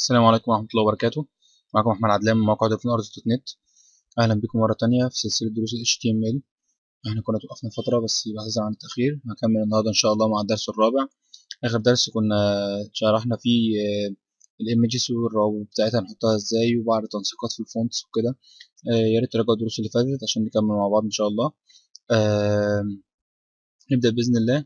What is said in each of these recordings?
السلام عليكم ورحمة الله وبركاته معكم أحمد عدلان من موقع دفن أرض دوت نت أهلا بكم مرة تانية في سلسلة دروس ال HTML احنا كنا توقفنا فترة بس بعتذر عن التأخير هكمل النهاردة إن شاء الله مع الدرس الرابع آخر درس كنا شرحنا فيه الإيمجز والروابط بتاعتها نحطها ازاي وبعض تنسيقات في الفونتس وكده يا ريت تراجعوا الدروس اللي فاتت عشان نكمل مع بعض إن شاء الله نبدأ بإذن الله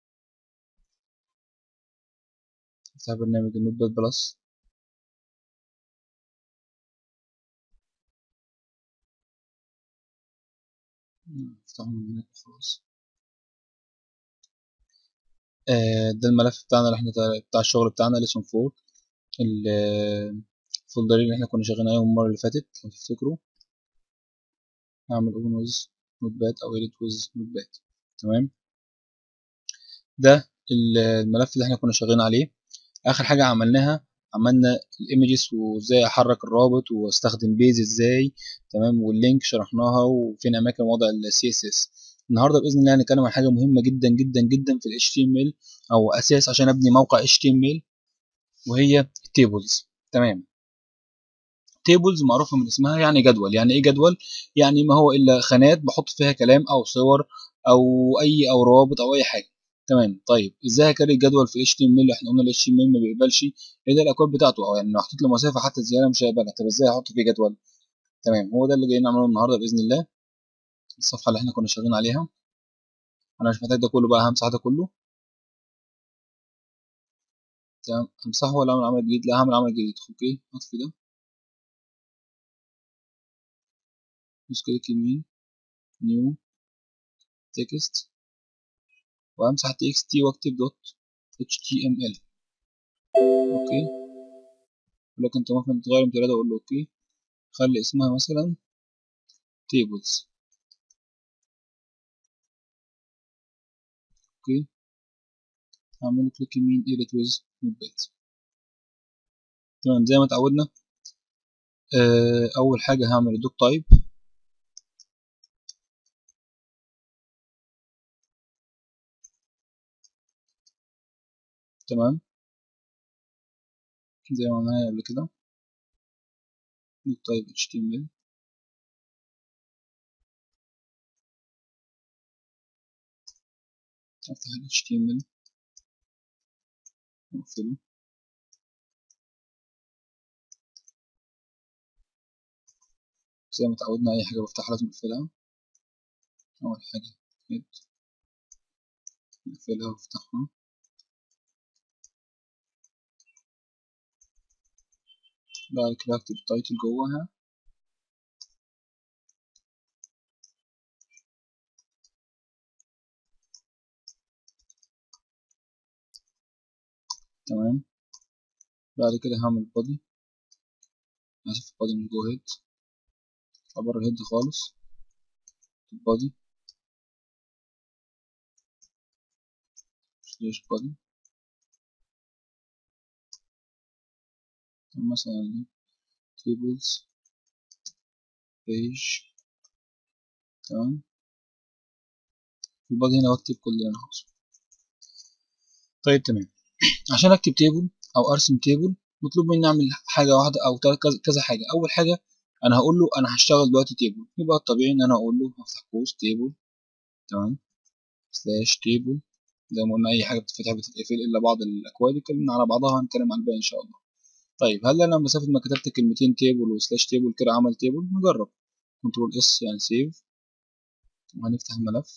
نفتح برنامج النوت باد بلس نفتحه من هنا خلاص ده الملف بتاعنا اللي احنا بتاع الشغل بتاعنا ليسون فور الفولدرين اللي احنا كنا شغالين عليهم المرة اللي فاتت لو تفتكروا هعمل اوبن ويز نوت باد او edit ويز نوت باد تمام ده الملف اللي احنا كنا شغالين عليه اخر حاجة عملناها عملنا الايمجز وازاي احرك الرابط واستخدم بيز ازاي تمام واللينك شرحناها وفين اماكن وضع السي اس اس النهارده باذن الله هنتكلم عن حاجه مهمه جدا جدا جدا في ال HTML او اساس عشان ابني موقع HTML وهي التيبلز تمام تيبلز معروفه من اسمها يعني جدول يعني ايه جدول يعني ما هو الا خانات بحط فيها كلام او صور او اي او روابط او اي حاجه تمام طيب ازاي هكرر جدول في HTML احنا قلنا ال HTML ما بيقبلش ايه ده الاكواد بتاعته او يعني لو حطيت له مسافه حتى زياده مش هيقبلها طب ازاي احط فيه جدول تمام هو ده اللي جايين نعمله النهارده باذن الله الصفحه اللي احنا كنا شغالين عليها انا مش محتاج ده كله بقى همسح ده كله تمام امسحه ولا اعمل عمل جديد لا هعمل عمل جديد اوكي اطفي ده دوس كليك يمين نيو تكست وامسح تي اكس تي واكتب دوت اتش تي ام ال اوكي ولكن انت ممكن تغير امتداد اقول له اوكي خلي اسمها مثلا tables اوكي هعمل كليك يمين edit with notepad تمام زي ما اتعودنا آه اول حاجه هعمل دوك تايب تمام زي ما عملنا قبل كده دوك تايب html افتح ال HTML واقفله زي ما اتعودنا اي حاجة بفتحها لازم اقفلها اول حاجة هيد نقفلها وافتحها بعد كده اكتب التايتل جواها تمام بعد كده هعمل بادي اسف بادي من جوه هيد عبر الهيد خالص البادي سلاش بادي مثلا tables page تمام في البادي هنا بكتب كل اللي انا عاوزه طيب تمام عشان اكتب تيبل او ارسم تيبل مطلوب مني اعمل حاجه واحده او كذا حاجه اول حاجه انا هقول له انا هشتغل دلوقتي تيبل يبقى الطبيعي ان انا اقول له هفتح قوس تيبل تمام سلاش تيبل زي ما قلنا اي حاجه بتتفتح بتتقفل الا بعض الاكواد اتكلمنا على بعضها هنتكلم عن الباقي ان شاء الله طيب هل انا مسافه ما كتبت كلمتين تيبل وسلاش تيبل كده عمل تيبل نجرب كنترول اس يعني سيف وهنفتح الملف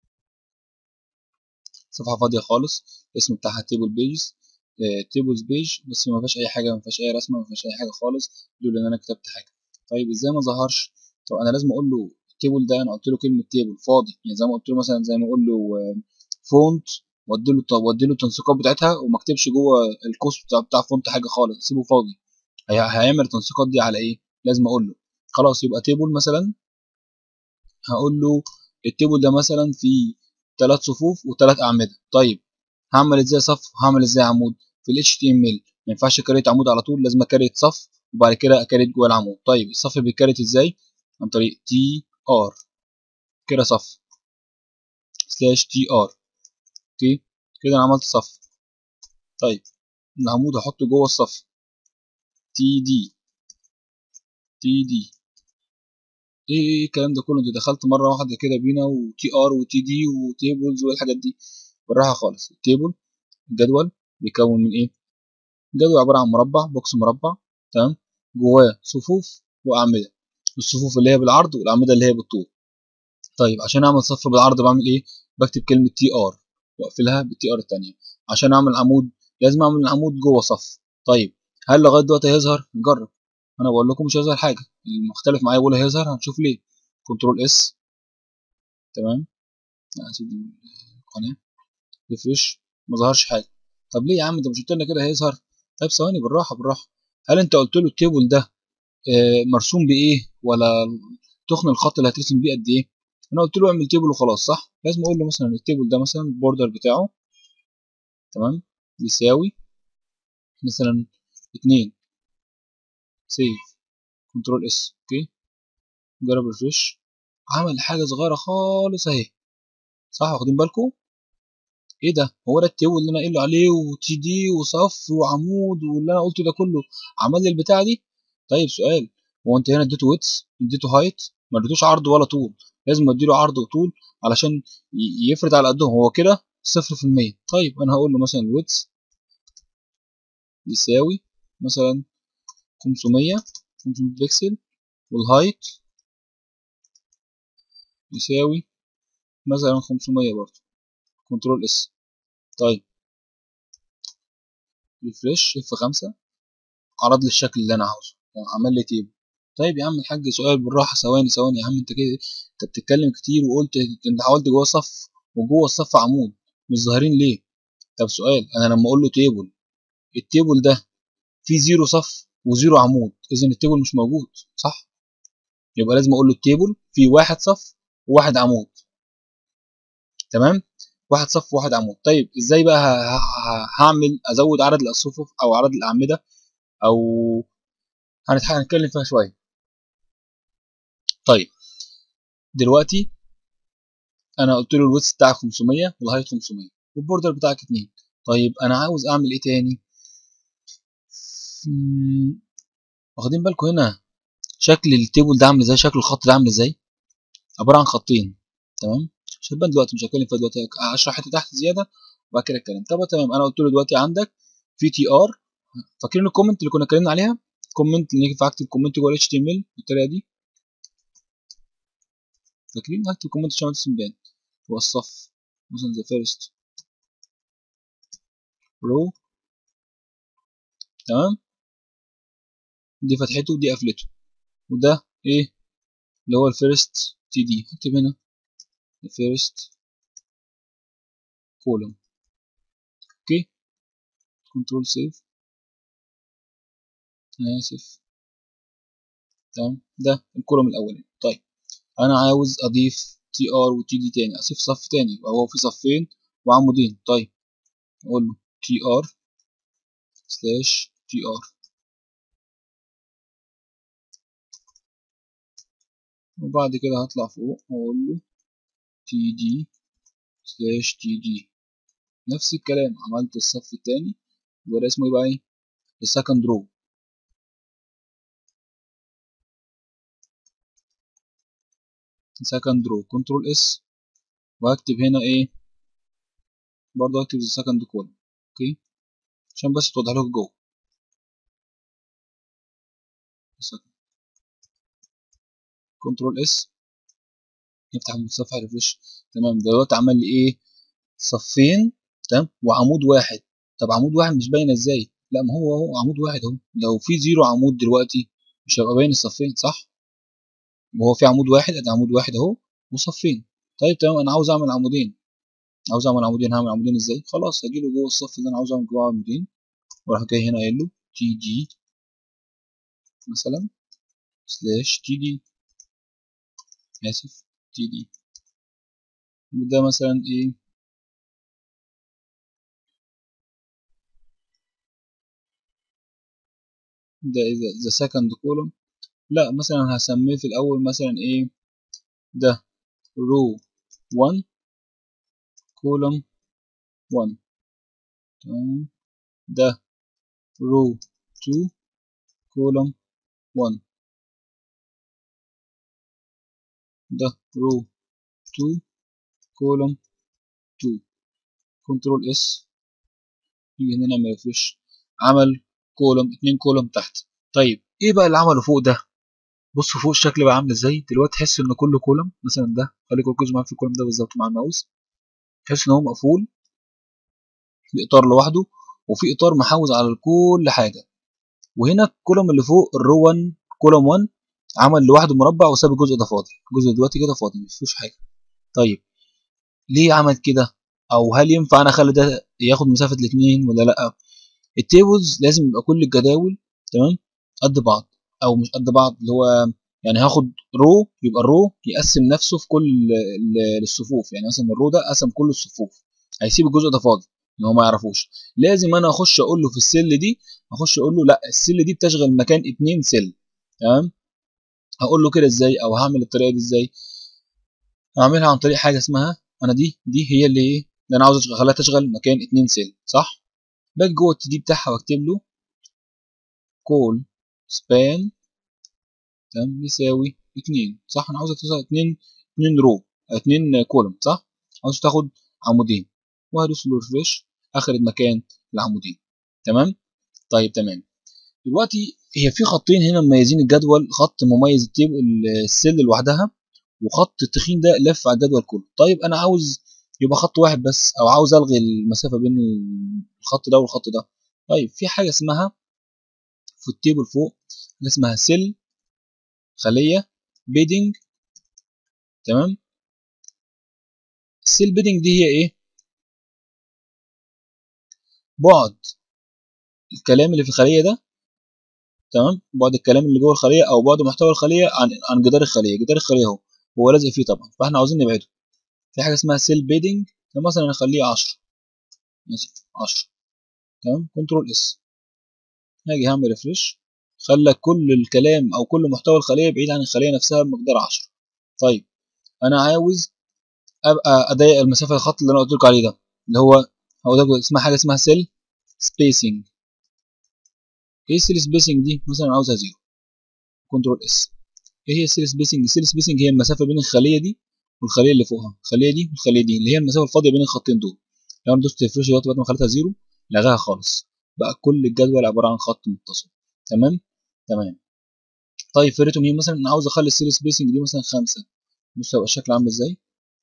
صفحه فاضيه خالص الاسم بتاعها تيبل بيجز تيبلز بيج بس ما فيهاش اي حاجه ما فيهاش اي رسمه ما فيهاش اي حاجه خالص دول ان انا كتبت حاجه طيب ازاي ما ظهرش طب انا لازم اقول له التيبل ده انا قلت له كلمه تيبل فاضي يعني زي ما قلت له مثلا زي ما اقول له فونت وادي له وادي له التنسيقات بتاعتها وما اكتبش جوه القوس بتاع بتاع فونت حاجه خالص سيبه فاضي هيعمل التنسيقات دي على ايه لازم اقول له خلاص يبقى تيبل مثلا هقول له التيبل ده مثلا فيه ثلاث صفوف وثلاث اعمده طيب هعمل ازاي صف هعمل ازاي عمود في ال HTML ما ينفعش اكريت عمود على طول لازم اكريت صف وبعد كده اكريت جوه العمود طيب الصف بيتكريت ازاي عن طريق تي ار كده صف سلاش تي ار اوكي كده انا عملت صف طيب العمود هحطه جوه الصف تي دي تي دي ايه ايه الكلام ده كله انت دخلت مره واحده كده بينا وتي ار وتي دي وتيبلز والحاجات دي بالراحه خالص التيبل الجدول بيكون من ايه الجدول عباره عن مربع بوكس مربع تمام جواه صفوف واعمده الصفوف اللي هي بالعرض والاعمده اللي هي بالطول طيب عشان اعمل صف بالعرض بعمل ايه بكتب كلمه تي ار واقفلها بالتي ار الثانيه عشان اعمل عمود لازم اعمل العمود جوه صف طيب هل لغايه دلوقتي هيظهر نجرب انا بقول لكم مش هيظهر حاجه المختلف معايا بيقول هيظهر هنشوف ليه كنترول اس تمام اسيب القناه ريفريش ما ظهرش حاجه طب ليه يا عم انت مش قلت لنا كده هيظهر طيب ثواني بالراحه بالراحه هل انت قلت له التيبل ده مرسوم بايه ولا تخن الخط اللي هترسم بيه قد ايه انا قلت له اعمل تيبل وخلاص صح لازم اقول له مثلا التيبل ده مثلا البوردر بتاعه تمام بيساوي مثلا اتنين سيف كنترول اس اوكي جرب ريفريش عمل حاجه صغيره خالص اهي صح واخدين بالكم ايه ده هو ده التيبل اللي انا قايل عليه وتي دي وصف وعمود واللي انا قلته ده كله عمل لي البتاعه دي طيب سؤال هو انت هنا اديته ويتس اديته هايت ما اديتوش عرض ولا طول لازم اديله عرض وطول علشان يفرد على قدهم هو كده صفر في المية طيب انا هقول له مثلا الويتس يساوي مثلا 500 500 بكسل والهايت يساوي مثلا 500 برضه كنترول اس طيب ريفريش اف 5 عرض لي الشكل اللي انا عاوزه يعني عمل لي تيبل طيب يا عم الحاج سؤال بالراحه ثواني ثواني يا عم انت كده انت بتتكلم كتير وقلت انت حاولت جوه صف وجوه الصف عمود مش ظاهرين ليه طب سؤال انا لما اقول له تيبل التيبل ده فيه زيرو صف وزيرو عمود اذا التيبل مش موجود صح يبقى لازم اقول له التيبل فيه واحد صف وواحد عمود تمام واحد صف وواحد عمود طيب ازاي بقى هعمل ازود عدد الصفوف او عدد الاعمده او هنتكلم فيها شويه طيب دلوقتي انا قلت له الويتس بتاعك 500 والهايت 500 والبوردر بتاعك 2 طيب انا عاوز اعمل ايه تاني واخدين بالكم هنا شكل التيبل ده عامل ازاي شكل الخط ده عامل ازاي عباره عن خطين تمام مش هتبان دلوقتي مش هتكلم فيها دلوقتي هشرح حته تحت زياده وبعد كده اتكلم طب تمام انا قلت له دلوقتي عندك في تي ار فاكرين الكومنت اللي كنا اتكلمنا عليها كومنت اللي ينفع اكتب كومنت جوه الاتش تي ام ال بالطريقه دي فاكرين هكتب كومنت عشان تسم بان هو الصف مثلا ذا فيرست رو تمام دي فتحته ودي قفلته وده ايه اللي هو الفيرست تي دي هكتب هنا الفيرست كولوم اوكي كنترول سيف انا اسف تمام ده الكولوم الاولاني طيب انا عاوز اضيف تي ار وتي دي تاني اضيف صف تاني يبقى هو في صفين وعمودين طيب اقول له تي ار سلاش تي ار وبعد كده هطلع فوق واقول له تي دي سلاش تي دي نفس الكلام عملت الصف التاني يبقى اسمه يبقى ايه السكند رو سكند رو كنترول اس وهكتب هنا ايه برضه هكتب السكند كولوم اوكي عشان بس توضح لكم جوه كنترول اس نفتح المتصفح ريفريش تمام دلوقتي عمل لي ايه صفين تمام وعمود واحد طب عمود واحد مش باين ازاي لا ما هو هو عمود واحد اهو لو في زيرو عمود دلوقتي مش هيبقى باين الصفين صح وهو في عمود واحد ادي عمود واحد اهو وصفين طيب تمام انا عاوز اعمل عمودين عاوز اعمل عمودين هعمل عمودين ازاي خلاص هجيله جوه الصف اللي انا عاوز اعمل جوه عمودين واروح جاي هنا قايل له تي جي مثلا سلاش تي دي اسف تي دي وده مثلا ايه ده ذا سكند كولوم لا مثلا هسميه في الاول مثلا ايه ده رو 1 كولوم 1 تمام ده رو 2 كولوم 1 ده رو 2 كولوم 2 كنترول اس نيجي هنا نعمل ريفرش عمل كولوم 2 كولوم تحت طيب ايه بقى اللي عمله فوق ده بصوا فوق الشكل بقى عامل ازاي دلوقتي تحس ان كل كولوم مثلا ده خليكم ركزوا معايا في الكولوم ده بالظبط مع الماوس تحس ان هو مقفول في اطار لوحده وفي اطار محوز على كل حاجه وهنا الكولوم اللي فوق الرو 1 كولوم 1 عمل لوحده مربع وساب الجزء ده فاضي الجزء دلوقتي كده فاضي مفيهوش حاجه طيب ليه عمل كده او هل ينفع انا اخلي ده ياخد مسافه الاثنين ولا لا التيبلز لازم يبقى كل الجداول تمام قد بعض او مش قد بعض اللي هو يعني هاخد رو يبقى الرو يقسم نفسه في كل الصفوف يعني مثلا الرو ده قسم كل الصفوف هيسيب الجزء ده فاضي ان هو ما يعرفوش لازم انا اخش اقول له في السل دي اخش اقول له لا السل دي بتشغل مكان اتنين سل تمام هقول له كده ازاي او هعمل الطريقه دي ازاي هعملها عن طريق حاجه اسمها انا دي دي هي اللي ايه اللي انا عاوز اخليها تشغل مكان اتنين سل صح باجي جوه التي دي بتاعها واكتب له كول سبان تمام يساوي اتنين صح انا عاوزك توصل اتنين اتنين رو اتنين كولوم صح عاوز تاخد عمودين وهدوس له ريفريش اخد مكان العمودين تمام طيب تمام دلوقتي هي في خطين هنا مميزين الجدول خط مميز التيبل السل لوحدها وخط التخين ده لف على الجدول كله طيب انا عاوز يبقى خط واحد بس او عاوز الغي المسافه بين الخط ده والخط ده طيب في حاجه اسمها في التيبل فوق حاجه اسمها سيل خليه بيدنج تمام السيل بيدنج دي هي ايه بعد الكلام اللي في الخليه ده تمام بعد الكلام اللي جوه الخليه او بعد محتوى الخليه عن عن جدار الخليه جدار الخليه اهو هو لازق فيه طبعا فاحنا عاوزين نبعده في حاجه اسمها سيل بيدنج مثلا نخليه 10 ماشي 10 تمام كنترول اس هاجي هعمل ريفرش خلى كل الكلام او كل محتوى الخليه بعيد عن الخليه نفسها بمقدار 10 طيب انا عاوز ابقى اضيق المسافه الخط اللي انا قلت لكم عليه ده اللي هو هو ده اسمها حاجه اسمها سيل سبيسنج ايه السيل سبيسنج دي مثلا عاوزها زيرو كنترول اس ايه هي السيل سبيسنج السيل سبيسنج هي المسافه بين الخليه دي والخليه اللي فوقها الخليه دي والخليه دي اللي هي المسافه الفاضيه بين الخطين دول لو انا دوست ريفرش دلوقتي بعد ما خليتها زيرو لغاها خالص بقى كل الجدول عباره عن خط متصل تمام تمام طيب في ريتوم مثلا انا عاوز اخلي السيل سبيسنج دي مثلا خمسة بص هيبقى الشكل عامل ازاي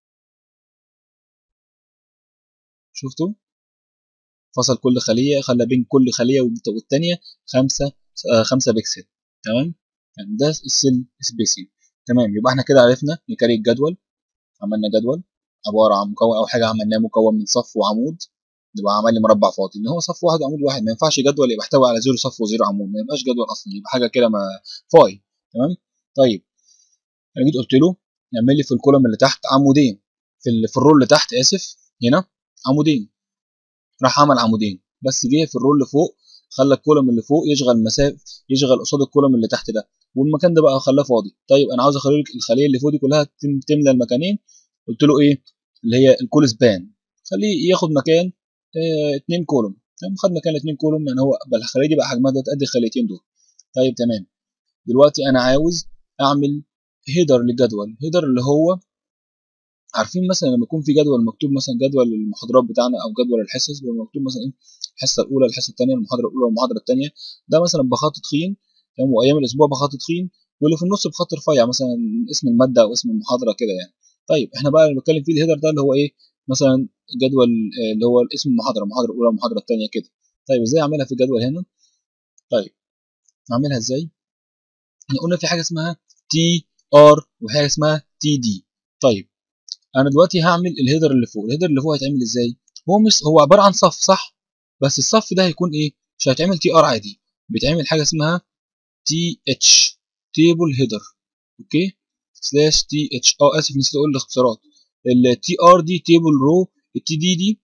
شفتوا فصل كل خليه خلى بين كل خليه والتانيه خمسة آه خمسة بكسل تمام يعني ده السيل سبيسنج تمام يبقى احنا كده عرفنا نكري الجدول عملنا جدول عباره عن مكون او حاجه عملناه مكون من صف وعمود يبقى عمل لي مربع فاضي ان هو صف واحد وعمود واحد ما ينفعش جدول يبقى يحتوي على زيرو صف وزيرو عمود ما يبقاش جدول اصلا يبقى حاجه كده ما فاي تمام طيب انا جيت قلت له يعمل لي في الكولوم اللي تحت عمودين في في الرول اللي تحت اسف هنا عمودين راح عمل عمودين بس جه في الرول اللي فوق خلى الكولوم اللي فوق يشغل مسافه يشغل قصاد الكولوم اللي تحت ده والمكان ده بقى خلاه فاضي طيب انا عاوز اخلي لك الخليه اللي فوق دي كلها تملى المكانين قلت له ايه اللي هي الكول سبان خليه ياخد مكان اه اتنين كولوم تمام خد مكان اتنين كولوم يعني هو الخليه دي بقى حجمها ده قد الخليتين دول طيب تمام دلوقتي انا عاوز اعمل هيدر للجدول هيدر اللي هو عارفين مثلا لما يكون في جدول مكتوب مثلا جدول المحاضرات بتاعنا او جدول الحصص بيبقى مكتوب مثلا ايه الحصه الاولى الحصه الثانيه المحاضره الاولى والمحاضره الثانيه ده مثلا بخط تخين تمام وايام الاسبوع بخط تخين واللي في النص بخط رفيع مثلا اسم الماده او اسم المحاضره كده يعني طيب احنا بقى اللي بنتكلم فيه الهيدر ده اللي هو ايه مثلا جدول اللي هو اسم المحاضره المحاضره الاولى المحاضره الثانيه كده طيب ازاي اعملها في الجدول هنا طيب اعملها ازاي احنا قلنا في حاجه اسمها تي ار وحاجه اسمها تي دي طيب انا دلوقتي هعمل الهيدر اللي فوق الهيدر اللي فوق هيتعمل ازاي هو مش هو عباره عن صف صح بس الصف ده هيكون ايه مش هيتعمل تي ار عادي بيتعمل حاجه اسمها تي اتش تيبل هيدر اوكي سلاش تي اتش اه اسف نسيت اقول الاختصارات التي ار دي تيبل رو التي دي دي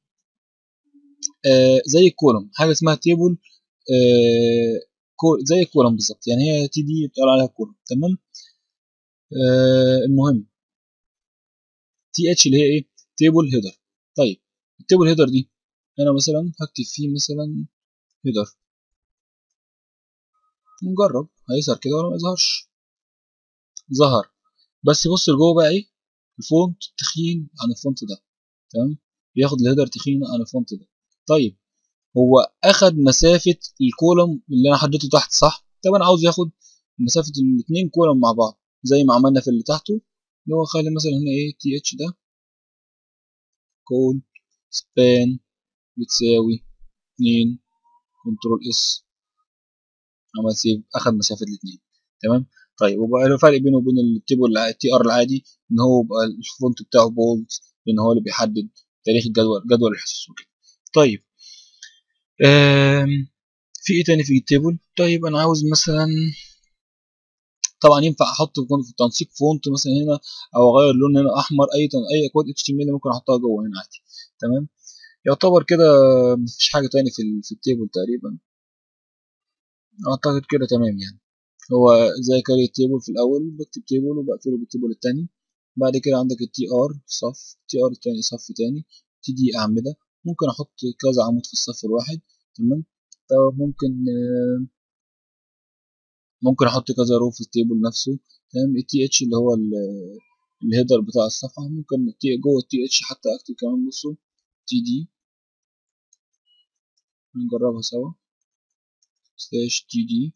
آه زي الكولوم حاجه اسمها تيبل آه زي الكولوم بالظبط يعني هي تي دي بتقول عليها كولوم تمام آه المهم تي اتش اللي هي ايه تيبل هيدر طيب التيبل هيدر دي انا مثلا هكتب فيه مثلا هيدر ونجرب هيظهر كده ولا ما يظهرش ظهر بس بص لجوه بقى ايه الفونت تخين عن الفونت ده تمام بياخد الهيدر تخين عن الفونت ده طيب هو اخد مسافه الكولوم اللي انا حددته تحت صح طب انا عاوز ياخد مسافه الاثنين كولوم مع بعض زي ما عملنا في اللي تحته اللي هو خلي مثلا هنا ايه تي اتش ده كول سبان بتساوي اتنين كنترول اس عمل سيف اخد مسافه الاثنين تمام طيب وبقى الفرق بينه وبين التيبل التي ار العادي ان هو بقى الفونت بتاعه بولد لان هو اللي بيحدد تاريخ الجدول جدول الحصص وكده طيب في ايه تاني في التيبل طيب انا عاوز مثلا طبعا ينفع احط في تنسيق فونت مثلا هنا او اغير لون هنا احمر اي اي اكواد اتش تي ام ال ممكن احطها جوه هنا عادي تمام يعتبر كده مفيش حاجه تاني في في التيبل تقريبا اعتقد كده تمام يعني هو زي كاري تيبل في الاول بكتب تيبل وبقفله بالتيبل التاني بعد كده عندك التي ار صف تي ار التاني صف تاني تي دي اعمده ممكن احط كذا عمود في الصف الواحد تمام طب ممكن ممكن احط كذا رو في التيبل نفسه تمام التي اتش اللي هو الهيدر بتاع الصفحه ممكن جوه التي اتش حتى اكتب كمان بصوا تي دي نجربها سوا سلاش تي دي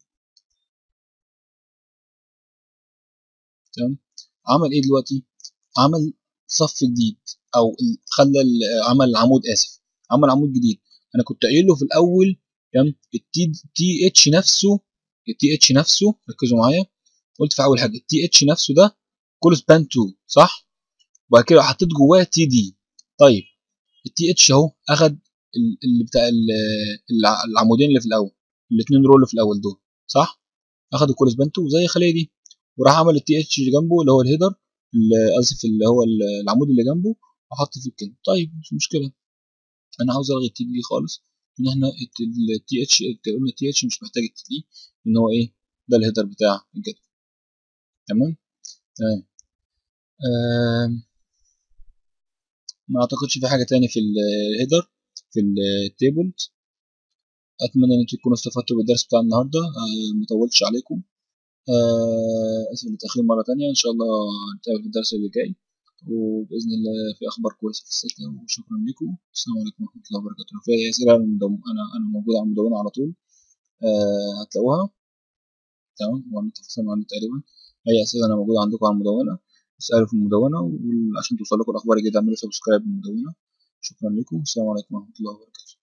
تمام عمل ايه دلوقتي عمل صف جديد او خلى عمل عمود اسف عمل عمود جديد انا كنت قايل له في الاول تمام التي تي اتش نفسه التي اتش نفسه ركزوا معايا قلت في اول حاجه التي اتش نفسه ده كل سبان 2 صح وبعد كده حطيت جواه تي دي طيب التي اتش اهو اخد اللي بتاع العمودين اللي في الاول الاثنين رول اللي في الاول دول صح اخد الكول سبان 2 زي الخليه دي وراح عمل التي اتش اللي جنبه اللي هو الهيدر اسف اللي هو العمود اللي جنبه وحط فيه الكلمه طيب مش مشكله انا عاوز الغي التي دي خالص ان احنا التي اتش قلنا التي اتش مش محتاج التي دي ان هو ايه ده الهيدر بتاع الجدول تمام تمام ما اعتقدش في حاجه تاني في الهيدر في التيبل اتمنى ان انتوا تكونوا استفدتوا بالدرس بتاع النهارده أه مطولتش عليكم أه اسف للتاخير مره تانية ان شاء الله نتقابل في الدرس اللي جاي وباذن الله في اخبار كويسه في السكه وشكرا لكم السلام عليكم ورحمه الله وبركاته لو في اي اسئله انا انا موجود على المدونه على طول أه هتلاقوها تمام وانا تفصلنا عنه تقريبا اي اسئله انا موجوده عندكم على المدونه اسالوا في المدونه وعشان توصل لكم الاخبار الجديده اعملوا سبسكرايب للمدونه شكرا لكم السلام عليكم ورحمه الله وبركاته